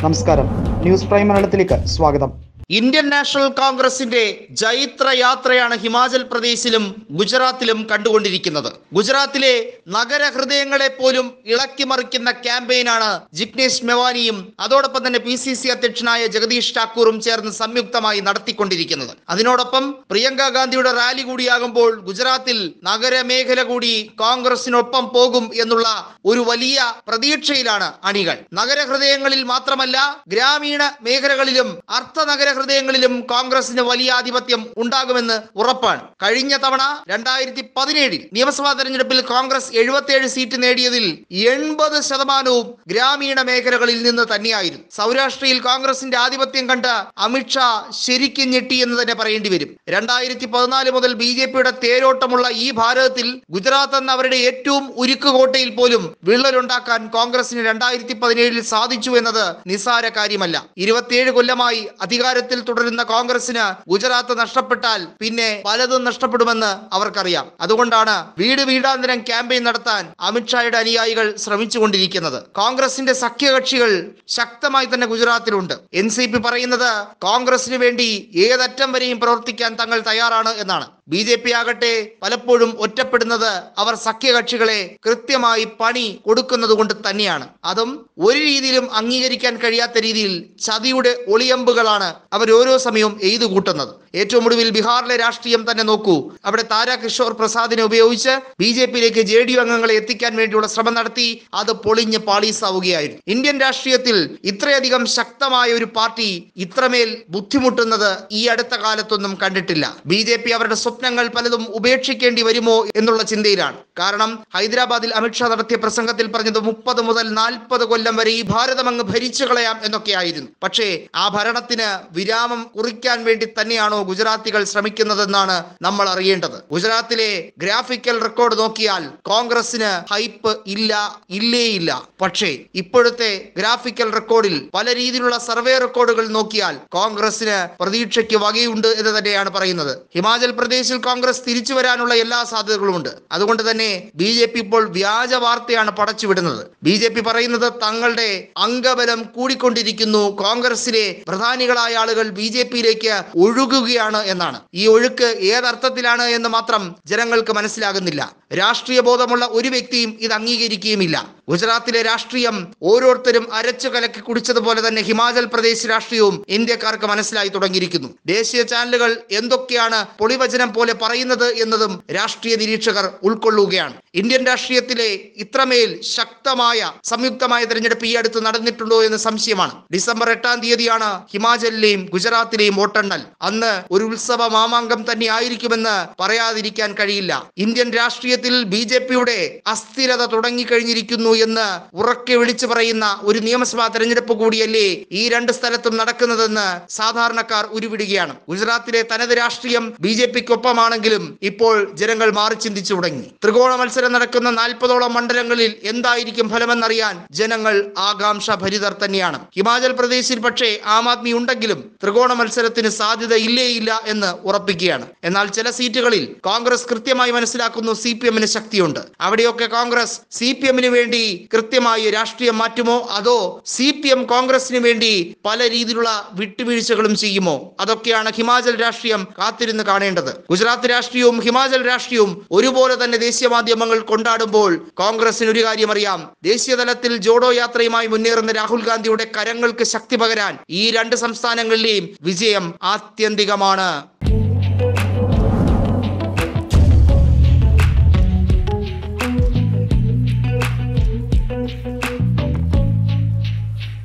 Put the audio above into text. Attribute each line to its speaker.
Speaker 1: നമസ്കാരം news prime മലയാളത്തിലേക്ക് സ്വാഗതം
Speaker 2: ഇന്ത്യൻ നാഷണൽ കോൺഗ്രസിന്റെ ജൈത്ര യാത്രയാണ് ഹിമാചൽ പ്രദേശിലും ഗുജറാത്തിലും കണ്ടുകൊണ്ടിരിക്കുന്നത് ഗുജറാത്തിലെ നഗരഹൃദയങ്ങളെ പോലും ഇളക്കിമറിക്കുന്ന ക്യാമ്പയിനാണ് ജിഗ്നേഷ് മെവാനിയും അതോടൊപ്പം തന്നെ പി സി സി അധ്യക്ഷനായ ജഗദീഷ് ഠാക്കൂറും ചേർന്ന് സംയുക്തമായി നടത്തിക്കൊണ്ടിരിക്കുന്നത് അതിനോടൊപ്പം പ്രിയങ്ക ഗാന്ധിയുടെ റാലി കൂടിയാകുമ്പോൾ ഗുജറാത്തിൽ നഗരമേഖല കൂടി കോൺഗ്രസിനൊപ്പം പോകും എന്നുള്ള ഒരു വലിയ പ്രതീക്ഷയിലാണ് അണികൾ നഗരഹൃദയങ്ങളിൽ മാത്രമല്ല ഗ്രാമീണ മേഖലകളിലും അർത്ഥ നഗരഹൃദയങ്ങളിലും കോൺഗ്രസിന് വലിയ ആധിപത്യം ഉണ്ടാകുമെന്ന് ഉറപ്പാണ് കഴിഞ്ഞ തവണ രണ്ടായിരത്തി പതിനേഴിൽ നിയമസഭാ തെരഞ്ഞെടുപ്പിൽ കോൺഗ്രസ് എഴുപത്തിയേഴ് സീറ്റ് നേടിയതിൽ എൺപത് ശതമാനവും ഗ്രാമീണ മേഖലകളിൽ നിന്ന് തന്നെയായിരുന്നു സൗരാഷ്ട്രയിൽ കോൺഗ്രസിന്റെ ആധിപത്യം കണ്ട അമിത്ഷാ ശരിക്കും ഞെട്ടി എന്ന് തന്നെ പറയേണ്ടി വരും രണ്ടായിരത്തി പതിനാല് മുതൽ ബി ജെ പിയുടെ തേരോട്ടമുള്ള ഈ ഭാരതത്തിൽ ഗുജറാത്ത് എന്ന അവരുടെ ഏറ്റവും ഉരുക്ക് കോട്ടയിൽ പോലും വിള്ളലുണ്ടാക്കാൻ കോൺഗ്രസിന് രണ്ടായിരത്തി പതിനേഴിൽ സാധിച്ചു എന്നത് നിസ്സാര കാര്യമല്ല ഇരുപത്തിയേഴ് കൊല്ലമായി അധികാരത്തിൽ തുടരുന്ന കോൺഗ്രസിന് ഗുജറാത്ത് നഷ്ടപ്പെട്ടാൽ പിന്നെ പലതും നഷ്ടപ്പെടുമെന്ന് അവർക്കറിയാം അതുകൊണ്ടാണ് വീട് വീടാന്തരം ക്യാമ്പയിൻ നടത്താൻ അമിത്ഷായുടെ അനുയായികൾ ശ്രമിച്ചുകൊണ്ടിരിക്കുന്നത് കോൺഗ്രസിന്റെ സഖ്യകക്ഷികൾ ശക്തമായി തന്നെ ഗുജറാത്തിലുണ്ട് എൻ സി പി പറയുന്നത് കോൺഗ്രസിന് വേണ്ടി ഏതറ്റം വരെയും പ്രവർത്തിക്കാൻ തങ്ങൾ തയ്യാറാണ് എന്നാണ് ബി ജെ പി ആകട്ടെ പലപ്പോഴും ഒറ്റപ്പെടുന്നത് അവർ സഖ്യകക്ഷികളെ കൃത്യമായി പണി കൊടുക്കുന്നത് കൊണ്ട് തന്നെയാണ് അതും ഒരു രീതിയിലും അംഗീകരിക്കാൻ കഴിയാത്ത രീതിയിൽ ചതിയുടെ ഒളിയമ്പുകളാണ് അവർ ഓരോ സമയവും എയ്തു കൂട്ടുന്നത് ഏറ്റവും ഒടുവിൽ ബീഹാറിലെ രാഷ്ട്രീയം തന്നെ നോക്കൂ അവിടെ താരാകിഷോർ പ്രസാദിനെ ഉപയോഗിച്ച് ബി ജെ പിയിലേക്ക് ജെ ഡി യു അംഗങ്ങളെ എത്തിക്കാൻ വേണ്ടിയുള്ള ശ്രമം നടത്തി അത് പൊളിഞ്ഞ് പാളീസാവുകയായിരുന്നു ഇന്ത്യൻ രാഷ്ട്രീയത്തിൽ ഇത്രയധികം ശക്തമായ ഒരു പാർട്ടി ഇത്രമേൽ ബുദ്ധിമുട്ടുന്നത് ഈ അടുത്ത കാലത്തൊന്നും കണ്ടിട്ടില്ല ബി ജെ പി അവരുടെ സ്വപ്നങ്ങൾ പലതും ഉപേക്ഷിക്കേണ്ടി വരുമോ എന്നുള്ള ചിന്തയിലാണ് കാരണം ഹൈദരാബാദിൽ അമിത്ഷാ നടത്തിയ പ്രസംഗത്തിൽ പറഞ്ഞത് മുപ്പത് മുതൽ നാൽപ്പത് കൊല്ലം വരെ ഈ ഭാരതം അങ്ങ് ഭരിച്ചു കളയാം എന്നൊക്കെയായിരുന്നു പക്ഷേ ആ ഭരണത്തിന് വിരാമം കുറിക്കാൻ വേണ്ടി തന്നെയാണോ ഗുജറാത്തികൾ ശ്രമിക്കുന്നതെന്നാണ് നമ്മൾ അറിയേണ്ടത് ഗുജറാത്തിലെ ഗ്രാഫിക്കൽ റെക്കോർഡ് നോക്കിയാൽ കോൺഗ്രസിന് ഹൈപ്പ് ഇല്ല ഇല്ലേ ഇല്ല പക്ഷേ ഇപ്പോഴത്തെ ഗ്രാഫിക്കൽ റെക്കോർഡിൽ പല രീതിയിലുള്ള സർവേ റെക്കോർഡുകൾ നോക്കിയാൽ കോൺഗ്രസിന് പ്രതീക്ഷയ്ക്ക് വകയുണ്ട് എന്ന് തന്നെയാണ് പറയുന്നത് ഹിമാചൽ പ്രദേശിൽ കോൺഗ്രസ് തിരിച്ചു വരാനുള്ള എല്ലാ സാധ്യതകളുമുണ്ട് അതുകൊണ്ട് തന്നെ ബി ജെ പി ഇപ്പോൾ വ്യാജ വാർത്തയാണ് പടച്ചുവിടുന്നത് ബി ജെ പി പറയുന്നത് തങ്ങളുടെ അംഗബലം കൂടിക്കൊണ്ടിരിക്കുന്നു കോൺഗ്രസിലെ പ്രധാനികളായ ആളുകൾ ബി ജെ പിയിലേക്ക് ഒഴുകുകയാണ് എന്നാണ് ഈ ഒഴുക്ക് ഏതർത്ഥത്തിലാണ് എന്ന് മാത്രം ജനങ്ങൾക്ക് മനസ്സിലാകുന്നില്ല രാഷ്ട്രീയ ബോധമുള്ള ഒരു വ്യക്തിയും ഇത് അംഗീകരിക്കുകയുമില്ല ഗുജറാത്തിലെ രാഷ്ട്രീയം ഓരോരുത്തരും അരച്ചു കലക്കി കുടിച്ചതുപോലെ തന്നെ ഹിമാചൽ പ്രദേശ് രാഷ്ട്രീയവും ഇന്ത്യക്കാർക്ക് മനസ്സിലായി തുടങ്ങിയിരിക്കുന്നു ദേശീയ ചാനലുകൾ എന്തൊക്കെയാണ് പൊളിവചനം പോലെ പറയുന്നത് എന്നതും രാഷ്ട്രീയ നിരീക്ഷകർ ഉൾക്കൊള്ളുകയാണ് ഇന്ത്യൻ രാഷ്ട്രീയത്തിലെ ഇത്രമേൽ ശക്തമായ സംയുക്തമായ തെരഞ്ഞെടുപ്പ് ഈ അടുത്ത് നടന്നിട്ടുണ്ടോ എന്ന് സംശയമാണ് ഡിസംബർ എട്ടാം തീയതിയാണ് ഹിമാചലിലെയും ഗുജറാത്തിലെയും വോട്ടെണ്ണൽ അന്ന് ഒരു ഉത്സവ മാമാങ്കം തന്നെ ആയിരിക്കുമെന്ന് പറയാതിരിക്കാൻ കഴിയില്ല ഇന്ത്യൻ രാഷ്ട്രീയത്തിൽ ബി ജെ പിയുടെ അസ്ഥിരത തുടങ്ങിക്കഴിഞ്ഞിരിക്കുന്നു എന്ന് ഉറക്കെ വിളിച്ചു പറയുന്ന ഒരു നിയമസഭാ തെരഞ്ഞെടുപ്പ് കൂടിയല്ലേ ഈ രണ്ട് സ്ഥലത്തും നടക്കുന്നതെന്ന് സാധാരണക്കാർ ഉരുവിടുകയാണ് ഗുജറാത്തിലെ തനത് രാഷ്ട്രീയം ബി ജെ പിക്കൊപ്പമാണെങ്കിലും ഇപ്പോൾ ജനങ്ങൾ മാറി ചിന്തിച്ചു തുടങ്ങി ത്രികോണ മത്സരം നടക്കുന്ന നാൽപ്പതോളം മണ്ഡലങ്ങളിൽ എന്തായിരിക്കും ഫലമെന്നറിയാൻ ജനങ്ങൾ ആകാംക്ഷ ഭരിതർ തന്നെയാണ് ഹിമാചൽ പ്രദേശിൽ പക്ഷേ ആം ആദ്മി ഉണ്ടെങ്കിലും ത്രികോണ മത്സരത്തിന് സാധ്യത ഇല്ലേ ഇല്ല എന്ന് ഉറപ്പിക്കുകയാണ് എന്നാൽ ചില സീറ്റുകളിൽ കോൺഗ്രസ് കൃത്യമായി മനസ്സിലാക്കുന്നു സി പി എമ്മിന് ശക്തിയുണ്ട് അവിടെയൊക്കെ കോൺഗ്രസ് സി പി എമ്മിന് വേണ്ടി കൃത്യമായി രാഷ്ട്രീയം മാറ്റുമോ അതോ സി പി എം കോൺഗ്രസിന് വേണ്ടി പല രീതിയിലുള്ള വിട്ടുവീഴ്ചകളും ചെയ്യുമോ അതൊക്കെയാണ് ഹിമാചൽ രാഷ്ട്രീയം കാത്തിരുന്ന് കാണേണ്ടത് ഗുജറാത്ത് രാഷ്ട്രീയവും ഹിമാചൽ രാഷ്ട്രീയവും ഒരുപോലെ തന്നെ ദേശീയ മാധ്യമങ്ങൾ കൊണ്ടാടുമ്പോൾ കോൺഗ്രസിന് ഒരു കാര്യം അറിയാം ദേശീയ തലത്തിൽ ജോഡോ യാത്രയുമായി മുന്നേറുന്ന രാഹുൽ ഗാന്ധിയുടെ കരങ്ങൾക്ക് ശക്തി പകരാൻ ഈ രണ്ട് സംസ്ഥാനങ്ങളിലെയും വിജയം ആത്യന്തികമാണ്